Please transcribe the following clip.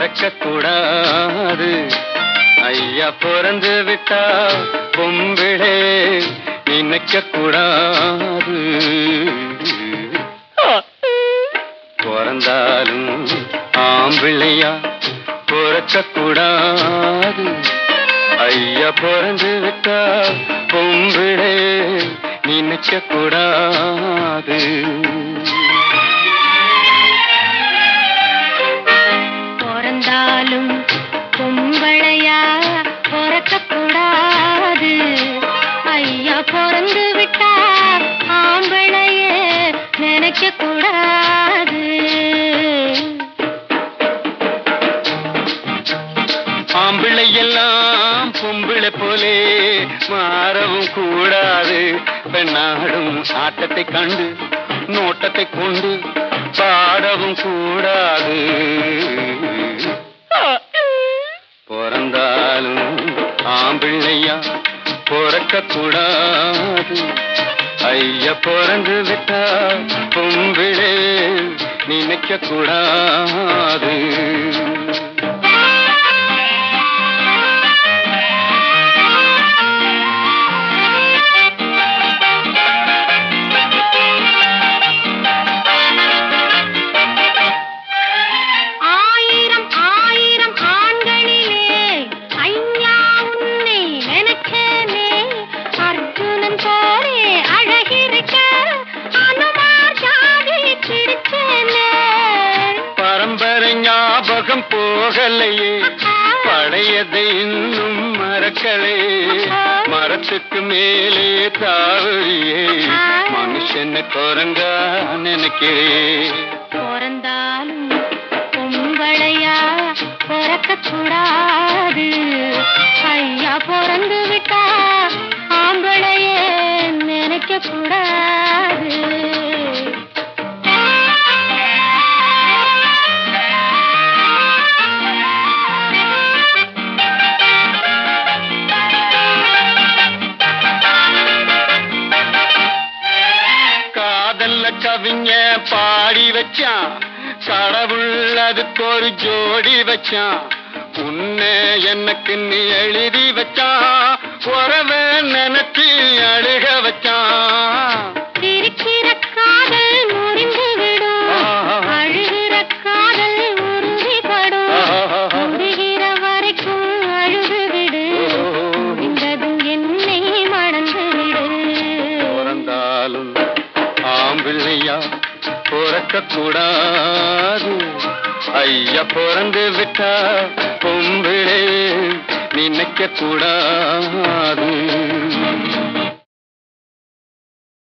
பிறக்க கூடாது ஐயா பிறந்து விட்டா பொம்பிளே நினைக்க கூடாது பிறந்தாலும் ஆம்பிள்ளையா பிறக்க கூடாது ஐயா பிறந்து விட்டா பொம்பிளே நினைக்க கூடாது பிறந்தாலும் பொம்பளையா பிறக்க கூடாது ஐயா பிறந்து விட்டா ஆம்பளையே நினைக்க கூடாது ஆம்பிள்ளை எல்லாம் பொம்பிளை போலே மாறவும் கூடாது பெண்ணாடும் ஆட்டத்தை கண்டு நோட்டத்தை கொண்டு பாடவும் கூடாது பிறந்தாலும் ஆம்பிள்ளையா பிறக்க கூடாது ஐயா பிறந்து விட்டா பொம்பிளே நினைக்க கூடாது ஆயிரம் ஆயிரம் ஆண்களிலே ஐயா உன்னை நினைச்சேனே அர்ஜுனன் போரே அழகிருக்க அனுமார் ஜாதி பிடிச்சேனே பரம்பரை ஞாபகம் போகலையே பழையதை இன்னும் மறக்கலையே மரத்துக்கு மேலே தாவறியே மனுஷன குரங்கா நினைக்கிறேன் பிறந்தாலும் பொம்பளையா பிறக்க கூடாது ஐயா பிறந்து விட்டா ஆம்பளையே நினைக்க கூடாது காதல்ல கவிஞ பாடி வச்சான் கடவுள் அதுக்கு ஒரு ஜோடி வச்சான் உன்னை எனக்கு நீ எழுதி வச்சான் உறவ நினைச்சு அழுக வச்சான் இருக்கிற காதல் முறிந்து விடும் அழுகிற காதல் உறுதிப்படும் முடிகிற வரைக்கும் அழுது விடு முடிந்ததும் என்னை மணந்து விடு பிறந்தாலும் ஆம்பிள்ளையா பிறக்க கூடாது ஐயா பிறந்து விட்டா பொம்பிளே நினைக்க கூடாது